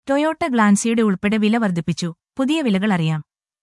Toyota ഗ്ലാൻസിയുടെ ഉൾപ്പെടെ വില വർദ്ധിപ്പിച്ചു പുതിയ വിലകൾ അറിയാം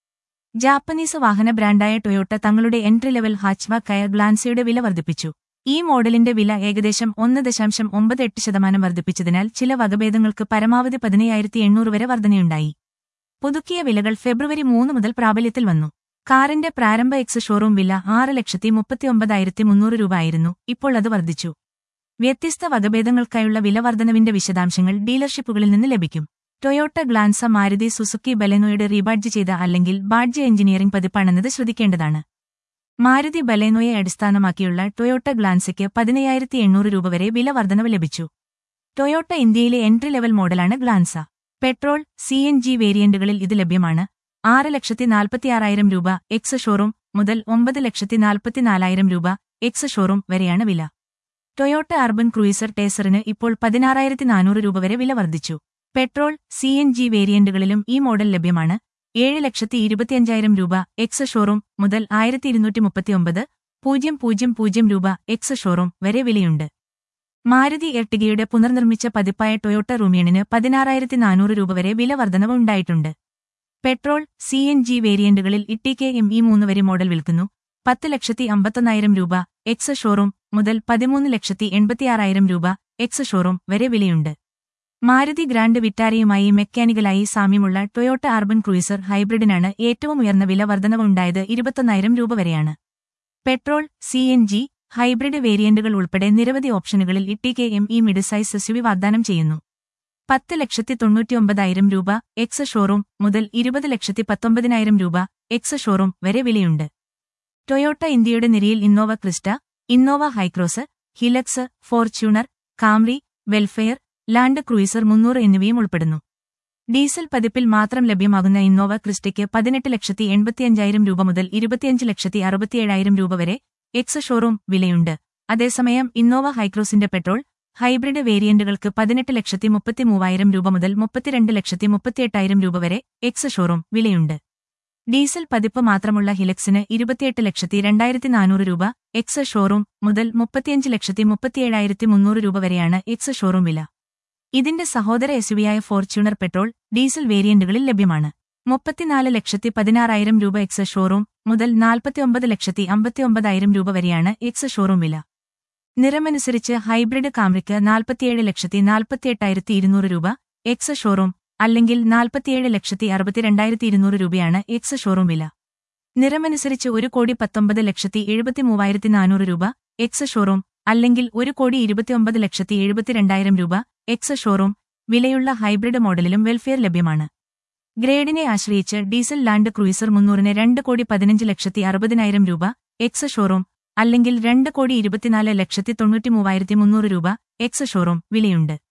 ജാപ്പനീസ് വാഹന ബ്രാൻഡായ ടൊയോട്ട തങ്ങളുടെ എൻട്രി ലെവൽ ഹാച്ച്ബാക്കായ ഗ്ലാൻസിയുടെ വില വർദ്ധിപ്പിച്ചു ഈ മോഡലിന്റെ വില ഏകദേശം ഒന്ന് ദശാംശം ഒമ്പത് എട്ട് ശതമാനം വർദ്ധിപ്പിച്ചതിനാൽ ചില വകഭേദങ്ങൾക്ക് പരമാവധി പതിനയ്യായിരത്തി എണ്ണൂറ് വരെ വർധനയുണ്ടായി പുതുക്കിയ വിലകൾ ഫെബ്രുവരി മൂന്ന് മുതൽ പ്രാബല്യത്തിൽ വന്നു കാറിന്റെ പ്രാരംഭ എക്സ് ഷോറൂം വില ആറ് ലക്ഷത്തി മുപ്പത്തിയൊമ്പതായിരത്തി മുന്നൂറ് രൂപ ആയിരുന്നു ഇപ്പോൾ അത് വർദ്ധിച്ചു വ്യത്യസ്ത വകഭേദങ്ങൾക്കായുള്ള വില വർധനവിന്റെ വിശദാംശങ്ങൾ ഡീലർഷിപ്പുകളിൽ നിന്ന് ലഭിക്കും ടൊയോട്ട ഗ്ലാൻസ മാരുതി സുസുക്കി ബലെനോയുടെ റീബാഡ്ജ് ചെയ്ത അല്ലെങ്കിൽ ബാഡ്ജ് എഞ്ചിനീയറിംഗ് പതിപ്പാണെന്നത് ശ്രദ്ധിക്കേണ്ടതാണ് മാരുതി ബലേനോയെ അടിസ്ഥാനമാക്കിയുള്ള ടൊയോട്ട ഗ്ലാൻസയ്ക്ക് പതിനയ്യായിരത്തി എണ്ണൂറ് രൂപ വരെ വില വർധനവ് ലഭിച്ചു ടൊയോട്ട ഇന്ത്യയിലെ എൻട്രി ലെവൽ മോഡലാണ് Glanza petrol C N G വേരിയന്റുകളിൽ ഇത് ലഭ്യമാണ് ആറ് ലക്ഷത്തി നാൽപ്പത്തിയാറായിരം രൂപ എക്സ് ഷോറൂം മുതൽ ഒമ്പത് ലക്ഷത്തി നാൽപ്പത്തിനാലായിരം രൂപ എക്സ് ഷോറൂം വരെയാണ് വില ടൊയോട്ട അർബൻ ക്രൂയിസർ ടേസറിന് ഇപ്പോൾ പതിനാറായിരത്തി നാനൂറ് രൂപ വരെ വില വർദ്ധിച്ചു പെട്രോൾ സി എൻ ജി വേരിയന്റുകളിലും ഈ മോഡൽ ലഭ്യമാണ് ഏഴ് ലക്ഷത്തി ഇരുപത്തിയഞ്ചായിരം രൂപ എക്സ് ഷോറൂം മുതൽ ആയിരത്തി ഇരുന്നൂറ്റി മുപ്പത്തിയൊമ്പത് പൂജ്യം പൂജ്യം പൂജ്യം രൂപ എക്സ് ഷോറൂം വരെ വിലയുണ്ട് മാരുതി എർട്ടിഗയുടെ പുനർനിർമ്മിച്ച പതിപ്പായ ടൊയോട്ട റൂമിയണിന് പതിനാറായിരത്തി നാനൂറ് രൂപ വരെ വില വർധനവ് ഉണ്ടായിട്ടുണ്ട് പെട്രോൾ സി എൻ ജി വേരിയന്റുകളിൽ ഇട്ടിക്കെ എം ഇ മൂന്ന് വരെ മോഡൽ വിൽക്കുന്നു പത്ത് ലക്ഷത്തി അമ്പത്തൊന്നായിരം രൂപ എക്സ് ഷോറൂം മുതൽ പതിമൂന്ന് ലക്ഷത്തി എൺപത്തിയാറായിരം രൂപ എക്സ് ഷോറൂം വരെ വിലയുണ്ട് മാരുതി ഗ്രാൻഡ് വിറ്റാരയുമായി മെക്കാനിക്കലായി സാമ്യമുള്ള ടൊയോട്ട അർബൻ ക്രൂയിസർ ഹൈബ്രിഡിനാണ് ഏറ്റവും ഉയർന്ന വില വർധനവ് ഉണ്ടായത് ഇരുപത്തൊന്നായിരം രൂപ വരെയാണ് petrol C N G hybrid വേരിയന്റുകൾ ഉൾപ്പെടെ നിരവധി ഓപ്ഷനുകളിൽ ഇട്ടിക്കെ എം ഇ മിഡ് സൈസ് എസ്യുവി വാഗ്ദാനം ചെയ്യുന്നു പത്ത് ലക്ഷത്തി തൊണ്ണൂറ്റിയൊമ്പതായിരം രൂപ എക്സ് ഷോറൂം മുതൽ ഇരുപത് ലക്ഷത്തി പത്തൊമ്പതിനായിരം രൂപ എക്സ് ഷോറൂം വരെ വിലയുണ്ട് ടൊയോട്ട ഇന്ത്യയുടെ നിരയിൽ Innova Crysta Innova Hycross Hilux Fortuner Camry Vellfire Land Cruiser മുന്നൂറ് എന്നിവയും ഉൾപ്പെടുന്നു ഡീസൽ പതിപ്പിൽ മാത്രം ലഭ്യമാകുന്ന ഇന്നോവ ക്രിസ്റ്റയ്ക്ക് പതിനെട്ട് ലക്ഷത്തി എൺപത്തിയഞ്ചായിരം രൂപ മുതൽ ഇരുപത്തിയഞ്ച് ലക്ഷത്തി അറുപത്തിയേഴായിരം രൂപ വരെ എക്സ് ഷോറൂം വിലയുണ്ട് അതേസമയം ഇന്നോവ ഹൈക്രോസിന്റെ പെട്രോൾ ഹൈബ്രിഡ് വേരിയന്റുകൾക്ക് പതിനെട്ട് ലക്ഷത്തി മുപ്പത്തിമൂവായിരം രൂപ മുതൽ മുപ്പത്തിരണ്ട് ലക്ഷത്തി മുപ്പത്തിയെട്ടായിരം രൂപ വരെ എക്സ് ഷോറൂം വിലയുണ്ട് ഡീസൽ പതിപ്പ് മാത്രമുള്ള ഹിലക്സിന് ഇരുപത്തിയെട്ട് ലക്ഷത്തി രണ്ടായിരത്തി നാനൂറ് രൂപ എക്സ് ഷോറൂം മുതൽ മുപ്പത്തിയഞ്ച് ലക്ഷത്തി മുപ്പത്തിയേഴായിരത്തി മുന്നൂറ് രൂപ വരെയാണ് എക്സ് ഷോറൂം വില ഇതിന്റെ സഹോദര എസുവിയായ ഫോർച്യൂണർ പെട്രോൾ ഡീസൽ വേരിയന്റുകളിൽ ലഭ്യമാണ് മുപ്പത്തിനാല് ലക്ഷത്തി പതിനാറായിരം രൂപ എക്സ് ഷോറൂം മുതൽ നാൽപ്പത്തിയൊമ്പത് ലക്ഷത്തി അമ്പത്തിയൊമ്പതായിരം രൂപ വരെയാണ് എക്സ് ഷോറൂം വില നിറമനുസരിച്ച് ഹൈബ്രിഡ് കാംറിക്ക് നാൽപ്പത്തിയേഴ് ലക്ഷത്തി നാൽപ്പത്തിയെട്ടായിരത്തി ഇരുന്നൂറ് രൂപ എക്സ് ഷോറൂം അല്ലെങ്കിൽ നാൽപ്പത്തിയേഴ് ലക്ഷത്തി അറുപത്തിരണ്ടായിരത്തി ഇരുന്നൂറ് രൂപയാണ് എക്സ് ഷോറൂം വില നിറമനുസരിച്ച് ഒരു കോടി പത്തൊമ്പത് ലക്ഷത്തി എഴുപത്തിമൂവായിരത്തി നാനൂറ് രൂപ എക്സ് ഷോറൂം അല്ലെങ്കിൽ ഒരു കോടി ഇരുപത്തിയൊമ്പത് ലക്ഷത്തി എഴുപത്തിരണ്ടായിരം രൂപ എക്സ് ഷോറൂം വിലയുള്ള ഹൈബ്രിഡ് മോഡലിലും വെൽഫെയർ ലഭ്യമാണ് ഗ്രേഡിനെ ആശ്രയിച്ച് ഡീസൽ ലാൻഡ് ക്രൂയിസർ മുന്നൂറിന് രണ്ട് കോടി പതിനഞ്ച് ലക്ഷത്തി അറുപതിനായിരം രൂപ എക്സ് ഷോറൂം അല്ലെങ്കിൽ രണ്ട് കോടി ഇരുപത്തിനാല് ലക്ഷത്തി തൊണ്ണൂറ്റി മൂവായിരത്തി മുന്നൂറ് രൂപ എക്സ് ഷോറൂം വിലയുണ്ട്